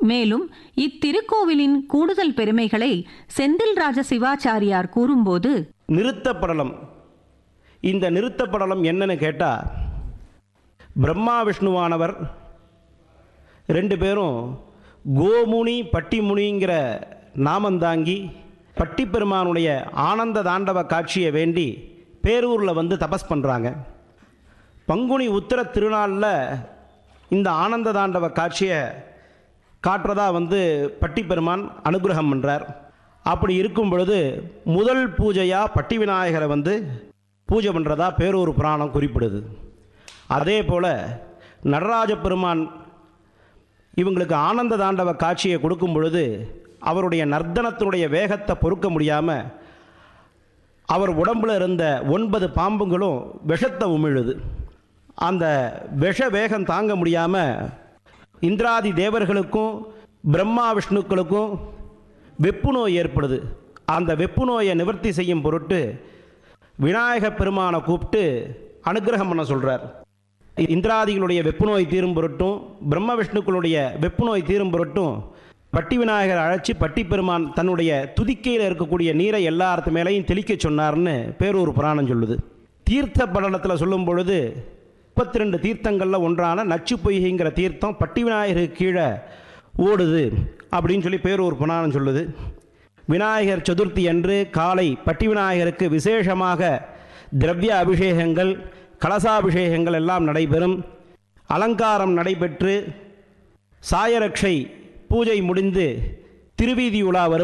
மேலும் இத்திருக்கோவிலின் கூடுதல் பெருமைகளை செந்தில் ராஜ சிவாச்சாரியார் கூறும்போது நிறுத்தப்படலம் இந்த நிறுத்தப்படலம் என்னன்னு கேட்டால் பிரம்மா விஷ்ணுவானவர் ரெண்டு பேரும் கோமுனி பட்டிமுனிங்கிற நாமந்தாங்கி பட்டிப்பெருமானுடைய ஆனந்த தாண்டவ காட்சியை வேண்டி பேரூரில் வந்து தபஸ் பண்ணுறாங்க பங்குனி உத்திர திருநாளில் இந்த ஆனந்த தாண்டவ காட்சியை காட்டுறதா வந்து பட்டிப்பெருமான் அனுகிரகம் பண்ணுறார் அப்படி இருக்கும் பொழுது முதல் பூஜையாக பட்டி விநாயகரை வந்து பூஜை பண்ணுறதா பேரூர் புராணம் குறிப்பிடுது அதே போல் நடராஜ பெருமான் இவங்களுக்கு ஆனந்த தாண்டவ காட்சியை கொடுக்கும் பொழுது அவருடைய நர்த்தனத்தினுடைய வேகத்தை பொறுக்க முடியாமல் அவர் உடம்புல இருந்த ஒன்பது பாம்புங்களும் விஷத்தை உமிழுது அந்த விஷ வேகம் தாங்க முடியாமல் இந்திராதி தேவர்களுக்கும் பிரம்மா விஷ்ணுக்களுக்கும் வெப்பு நோய் ஏற்படுது அந்த வெப்பு நோயை நிவர்த்தி செய்யும் பொருட்டு விநாயக பெருமானை கூப்பிட்டு அனுக்கிரகம் பண்ண சொல்கிறார் இந்திராதிகளுடைய வெப்பு நோய் தீரும் பொருட்டும் பிரம்ம விஷ்ணுக்களுடைய வெப்பு நோய் தீரும் பொருட்டும் பட்டி விநாயகர் அழைச்சி பட்டி பெருமான் தன்னுடைய துதிக்கையில் இருக்கக்கூடிய நீரை எல்லாத்து மேலேயும் தெளிக்க சொன்னார்னு பேரூர் புராணம் சொல்லுது தீர்த்த படலத்தில் சொல்லும் பொழுது முப்பத்தி ரெண்டு தீர்த்தங்களில் ஒன்றான நச்சு பொய்கைங்கிற தீர்த்தம் பட்டி விநாயகருக்கு கீழே ஓடுது அப்படின்னு சொல்லி பேரூர் புராணம் சொல்லுது விநாயகர் சதுர்த்தி அன்று காலை பட்டி விநாயகருக்கு விசேஷமாக திரவிய அபிஷேகங்கள் கலசாபிஷேகங்கள் எல்லாம் நடைபெறும் அலங்காரம் நடைபெற்று சாயரட்சை பூஜை முடிந்து திருவீதி உலா வரும்